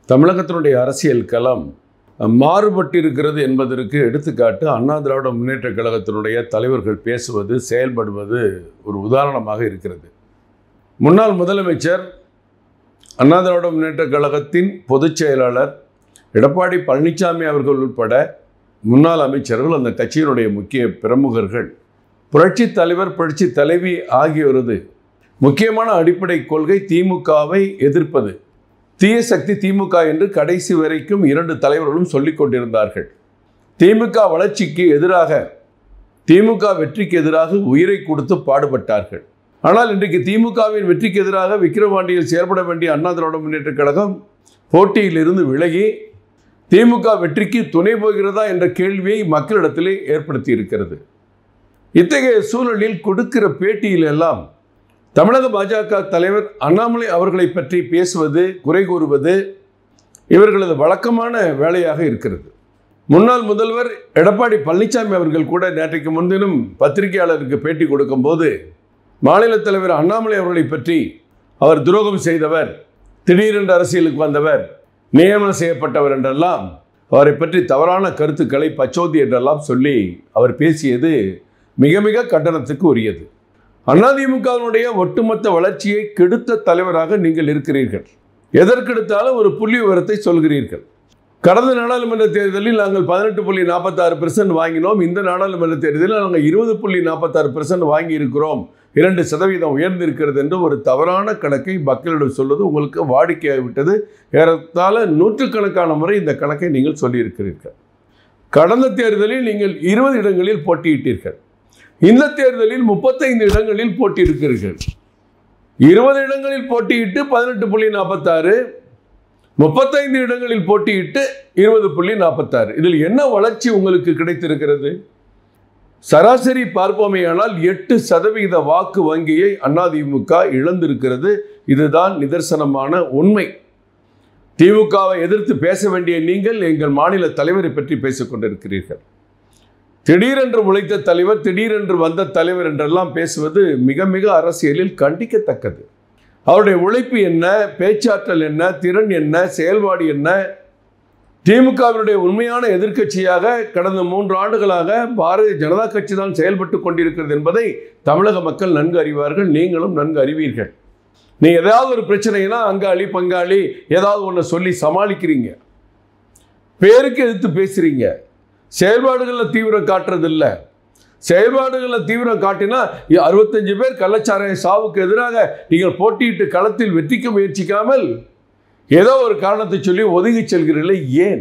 தமிழகத்தினுடைய அரசியல் களம் மாறுபட்டிருக்கிறது என்பதற்கு எடுத்துக்காட்டு அண்ணா திராவிட முன்னேற்றக் கழகத்தினுடைய தலைவர்கள் பேசுவது செயல்படுவது ஒரு உதாரணமாக இருக்கிறது முன்னாள் முதலமைச்சர் அண்ணா திராவிட முன்னேற்றக் கழகத்தின் பொதுச் செயலாளர் எடப்பாடி பழனிசாமி அவர்கள் உட்பட முன்னாள் அமைச்சர்கள் அந்த கட்சியினுடைய முக்கிய பிரமுகர்கள் புரட்சி தலைவர் புரட்சி தலைவி ஆகியோரது முக்கியமான அடிப்படை கொள்கை திமுகவை எதிர்ப்பது தீய சக்தி திமுக என்று கடைசி வரைக்கும் இரண்டு தலைவர்களும் சொல்லிக் கொண்டிருந்தார்கள் திமுக வளர்ச்சிக்கு எதிராக திமுக வெற்றிக்கு எதிராக உயிரை கொடுத்து பாடுபட்டார்கள் ஆனால் இன்றைக்கு திமுகவின் வெற்றிக்கு எதிராக விக்கிரவாண்டியில் செயல்பட வேண்டிய அண்ணா திராவிட முன்னேற்றக் கழகம் போட்டியிலிருந்து விலகி திமுக வெற்றிக்கு துணை போகிறதா என்ற கேள்வியை மக்களிடத்திலே ஏற்படுத்தி இருக்கிறது இத்தகைய சூழலில் கொடுக்கிற பேட்டியில் எல்லாம் தமிழக பாஜக தலைவர் அண்ணாமலை அவர்களை பற்றி பேசுவது குறை கூறுவது இவர்களது வழக்கமான வேலையாக இருக்கிறது முன்னாள் முதல்வர் எடப்பாடி பழனிசாமி அவர்கள் கூட நேற்றைக்கு முன்தினம் பத்திரிகையாளருக்கு பேட்டி கொடுக்கும்போது மாநில தலைவர் அண்ணாமலை அவர்களை பற்றி அவர் துரோகம் செய்தவர் திடீரென்று அரசியலுக்கு வந்தவர் நியமனம் செய்யப்பட்டவர் என்றெல்லாம் அவரை பற்றி தவறான கருத்துக்களை பச்சோதி என்றெல்லாம் சொல்லி அவர் பேசியது மிக மிக கண்டனத்துக்கு உரியது அதிமுகவினுடைய ஒட்டுமொத்த வளர்ச்சியை கெடுத்த தலைவராக நீங்கள் இருக்கிறீர்கள் எதற்கெடுத்தாலும் ஒரு புள்ளி விவரத்தை சொல்கிறீர்கள் கடந்த நாடாளுமன்ற தேர்தலில் நாங்கள் பதினெட்டு புள்ளி நாற்பத்தாறு பெர்சன்ட் வாங்கினோம் இந்த நாடாளுமன்ற தேர்தலில் நாங்கள் இருபது புள்ளி நாற்பத்தாறு பெர்சன்ட் வாங்கி இருக்கிறோம் இரண்டு சதவீதம் உயர்ந்திருக்கிறது என்று ஒரு தவறான கணக்கை மக்களிடம் சொல்வது உங்களுக்கு வாடிக்கையாகிவிட்டது ஏறத்தாழ நூற்றுக்கணக்கான முறை இந்த கணக்கை நீங்கள் சொல்லியிருக்கிறீர்கள் கடந்த தேர்தலில் நீங்கள் இருபது இடங்களில் போட்டியிட்டீர்கள் இந்த தேர்தலில் முப்பத்தைந்து இடங்களில் போட்டியிருக்கிறீர்கள் இருபது இடங்களில் போட்டியிட்டு பதினெட்டு புள்ளி நாற்பத்தாறு முப்பத்தைந்து இடங்களில் போட்டியிட்டு இருபது புள்ளி நாற்பத்தாறு இதில் என்ன வளர்ச்சி உங்களுக்கு கிடைத்திருக்கிறது சராசரி பார்ப்போமேயானால் எட்டு சதவீத வாக்கு வங்கியை அதிமுக இழந்திருக்கிறது இதுதான் நிதர்சனமான உண்மை திமுகவை எதிர்த்து பேச வேண்டிய நீங்கள் எங்கள் மாநில தலைவரை பற்றி பேசிக் கொண்டிருக்கிறீர்கள் திடீரென்று உழைத்த தலைவர் திடீரென்று வந்த தலைவர் என்றெல்லாம் பேசுவது மிக மிக அரசியலில் கண்டிக்கத்தக்கது அவருடைய உழைப்பு என்ன பேச்சாற்றல் என்ன திறன் என்ன செயல்பாடு என்ன திமுகவினுடைய உண்மையான எதிர்க்கட்சியாக கடந்த மூன்று ஆண்டுகளாக பாரதிய ஜனதா கட்சி தான் செயல்பட்டு கொண்டிருக்கிறது என்பதை தமிழக மக்கள் நன்கு அறிவார்கள் நீங்களும் நன்கு அறிவீர்கள் நீ ஏதாவது ஒரு பிரச்சனைனா அங்காளி பங்காளி ஏதாவது ஒன்று சொல்லி சமாளிக்கிறீங்க பேருக்கு எதிர்த்து பேசுறீங்க செயல்பாடுகளில் தீவிரம் காட்டுறதில்ல செயல்பாடுகளில் தீவிரம் காட்டினா அறுபத்தஞ்சு பேர் கள்ளச்சாராய சாவுக்கு எதிராக நீங்கள் போட்டியிட்டு களத்தில் வெற்றிக்க முயற்சிக்காமல் ஏதோ ஒரு காரணத்தை சொல்லி ஒதுங்கி செல்கிறீர்களே ஏன்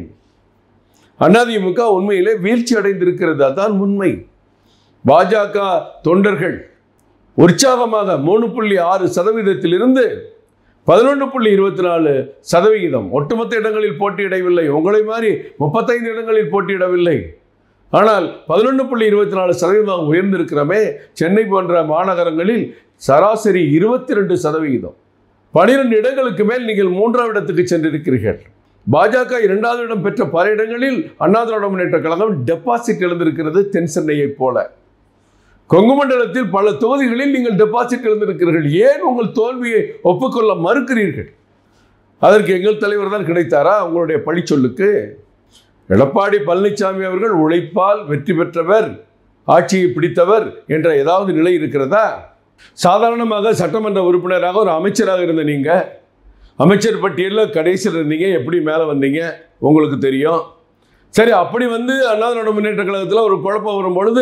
அதிமுக உண்மையிலே வீழ்ச்சி அடைந்திருக்கிறது அதான் உண்மை பாஜக தொண்டர்கள் உற்சாகமாக மூணு புள்ளி ஆறு சதவீதத்திலிருந்து பதினொன்று புள்ளி இருபத்தி நாலு சதவிகிதம் ஒட்டுமொத்த இடங்களில் போட்டியிடவில்லை உங்களை மாதிரி முப்பத்தைந்து இடங்களில் போட்டியிடவில்லை ஆனால் பதினொன்று புள்ளி இருபத்தி நாலு சதவீதம் உயர்ந்திருக்கிறமே சென்னை போன்ற மாநகரங்களில் சராசரி இருபத்தி ரெண்டு சதவிகிதம் பனிரெண்டு இடங்களுக்கு மேல் நீங்கள் மூன்றாம் இடத்துக்கு சென்றிருக்கிறீர்கள் பாஜக இரண்டாவது இடம் பெற்ற பல இடங்களில் அண்ணா திராவிட முன்னேற்ற கழகம் டெபாசிட் இழந்திருக்கிறது தென் சென்னையைப் போல கொங்கு மண்டலத்தில் பல தொகுதிகளில் நீங்கள் டெபாசிட் இழந்திருக்கிறீர்கள் ஏன் உங்கள் தோல்வியை ஒப்புக்கொள்ள மறுக்கிறீர்கள் அதற்கு எங்கள் தலைவர் தான் கிடைத்தாரா உங்களுடைய பழிச்சொல்லுக்கு எடப்பாடி பழனிசாமி அவர்கள் உழைப்பால் வெற்றி பெற்றவர் ஆட்சியை பிடித்தவர் என்ற ஏதாவது நிலை இருக்கிறதா சாதாரணமாக சட்டமன்ற உறுப்பினராக ஒரு அமைச்சராக இருந்த நீங்கள் அமைச்சர் பட்டியலில் கடைசியில் இருந்தீங்க எப்படி மேலே வந்தீங்க உங்களுக்கு தெரியும் சரி அப்படி வந்து அண்ணா திராவிட முன்னேற்ற கழகத்தில் ஒரு குழப்பம் வரும் பொழுது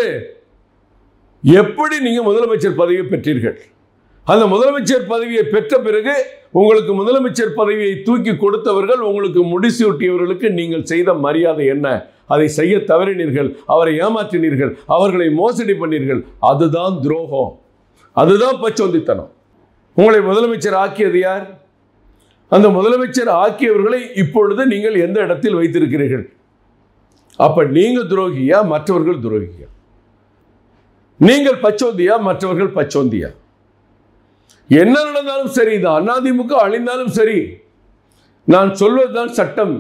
எப்படி நீங்கள் முதலமைச்சர் பதவியை பெற்றீர்கள் அந்த முதலமைச்சர் பதவியை பெற்ற பிறகு உங்களுக்கு முதலமைச்சர் பதவியை தூக்கி கொடுத்தவர்கள் உங்களுக்கு முடிசூட்டியவர்களுக்கு நீங்கள் செய்த மரியாதை என்ன அதை செய்ய தவறினீர்கள் அவரை ஏமாற்றினீர்கள் அவர்களை மோசடி பண்ணீர்கள் அதுதான் துரோகம் அதுதான் பச்சோந்தித்தனம் உங்களை முதலமைச்சர் ஆக்கியது யார் அந்த முதலமைச்சர் ஆக்கியவர்களை இப்பொழுது நீங்கள் எந்த இடத்தில் வைத்திருக்கிறீர்கள் அப்ப நீங்க துரோகியா மற்றவர்கள் துரோகியா நீங்கள் பச்சோந்தியா மற்றவர்கள் பச்சோந்தியா என்ன நடந்தாலும் சரி இது அதிமுக அழிந்தாலும் சரி நான் சொல்வதுதான் சட்டம்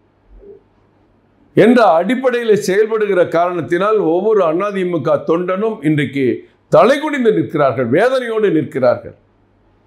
என்ற அடிப்படையில் செயல்படுகிற காரணத்தினால் ஒவ்வொரு அதிமுக தொண்டனும் இன்றைக்கு தலைகுனிந்து நிற்கிறார்கள் வேதனையோடு நிற்கிறார்கள்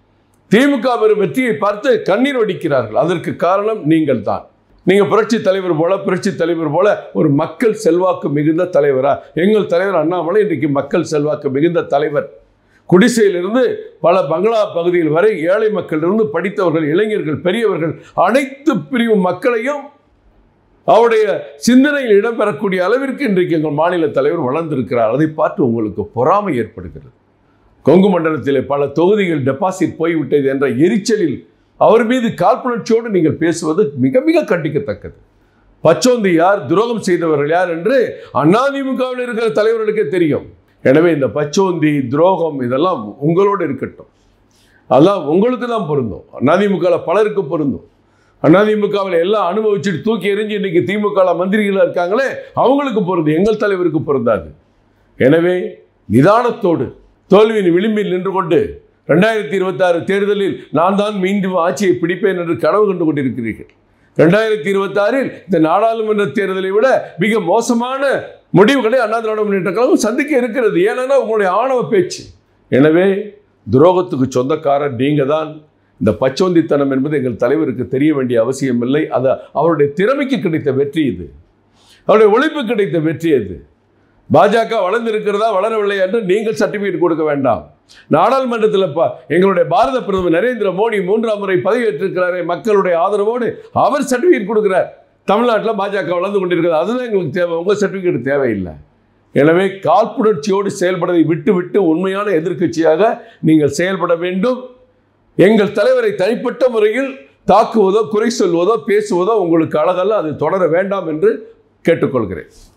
திமுக பெறும் வெற்றியை பார்த்து கண்ணீர் வடிக்கிறார்கள் அதற்கு காரணம் நீங்கள் தான் நீங்க புரட்சி தலைவர் போல புரட்சி தலைவர் போல ஒரு மக்கள் செல்வாக்கு மிகுந்த தலைவரா எங்கள் தலைவர் அண்ணாமலை இன்றைக்கு மக்கள் செல்வாக்கு மிகுந்த தலைவர் குடிசையிலிருந்து பல பங்களா பகுதியில் வரை ஏழை மக்களிலிருந்து படித்தவர்கள் இளைஞர்கள் பெரியவர்கள் அனைத்து பிரிவு மக்களையும் அவருடைய சிந்தனையில் இடம்பெறக்கூடிய அளவிற்கு இன்றைக்கு எங்கள் மாநில தலைவர் வளர்ந்திருக்கிறார் அதை பார்த்து உங்களுக்கு பொறாமை ஏற்படுகிறது கொங்கு மண்டலத்திலே பல தொகுதிகள் டெபாசிட் போய்விட்டது என்ற எரிச்சலில் அவர் மீது காழ்ப்புணர்ச்சியோடு நீங்கள் பேசுவது மிக மிக கண்டிக்கத்தக்கது பச்சோந்தி யார் துரோகம் செய்தவர்கள் யார் என்று அதிமுகவில் இருக்கிற தலைவர்களுக்கே தெரியும் எனவே இந்த பச்சோந்தி துரோகம் இதெல்லாம் உங்களோடு இருக்கட்டும் அதான் உங்களுக்கு தான் பொருந்தும் அதிமுகவில் பலருக்கு பொருந்தும் அதிமுகவில் எல்லாம் அனுபவிச்சுட்டு தூக்கி எறிஞ்சு இன்னைக்கு திமுக மந்திரிகளாக இருக்காங்களே அவங்களுக்கு பொருந்தும் எங்கள் தலைவருக்கு பொருந்தாது எனவே நிதானத்தோடு தோல்வியின் விளிம்பில் நின்று கொண்டு ரெண்டாயிரத்தி இருபத்தாறு தேர்தலில் நான் தான் மீண்டும் ஆட்சியை பிடிப்பேன் என்று கனவு கண்டு கொண்டிருக்கிறீர்கள் ரெண்டாயிரத்தி இருபத்தாறில் இந்த நாடாளுமன்ற தேர்தலை விட மிக மோசமான முடிவுகளை அண்ணா திராவிட முன்னேற்ற கழகம் சந்திக்க இருக்கிறது ஏன்னா உங்களுடைய ஆணவ பேச்சு எனவே துரோகத்துக்கு சொந்தக்காரர் நீங்க தான் இந்த பச்சோந்தித்தனம் என்பது எங்கள் தலைவருக்கு தெரிய வேண்டிய அவசியம் இல்லை அது அவருடைய திறமைக்கு கிடைத்த வெற்றி இது அவருடைய உழைப்பு கிடைத்த வெற்றி அது பாஜக வளர்ந்திருக்கிறதா வளரவில்லை என்று நீங்கள் சர்டிபிகேட் கொடுக்க வேண்டாம் நாடாளுமன்றத்தில் ப எங்களுடைய பாரத பிரதமர் நரேந்திர மோடி மூன்றாம் முறை பதவியேற்றிருக்கிறாரே மக்களுடைய ஆதரவோடு அவர் சர்டிபிகேட் கொடுக்கிறார் தமிழ்நாட்டில் பாஜக வளர்ந்து கொண்டிருக்கிறது அதுதான் எங்களுக்கு தேவை உங்கள் சர்டிபிகேட் தேவையில்லை எனவே காழ்ப்புணர்ச்சியோடு செயல்படுவதை விட்டு விட்டு உண்மையான எதிர்க்கட்சியாக நீங்கள் செயல்பட வேண்டும் எங்கள் தலைவரை தனிப்பட்ட முறையில் தாக்குவதோ குறை சொல்வதோ பேசுவதோ உங்களுக்கு அழகல்ல அது தொடர வேண்டாம் என்று கேட்டுக்கொள்கிறேன்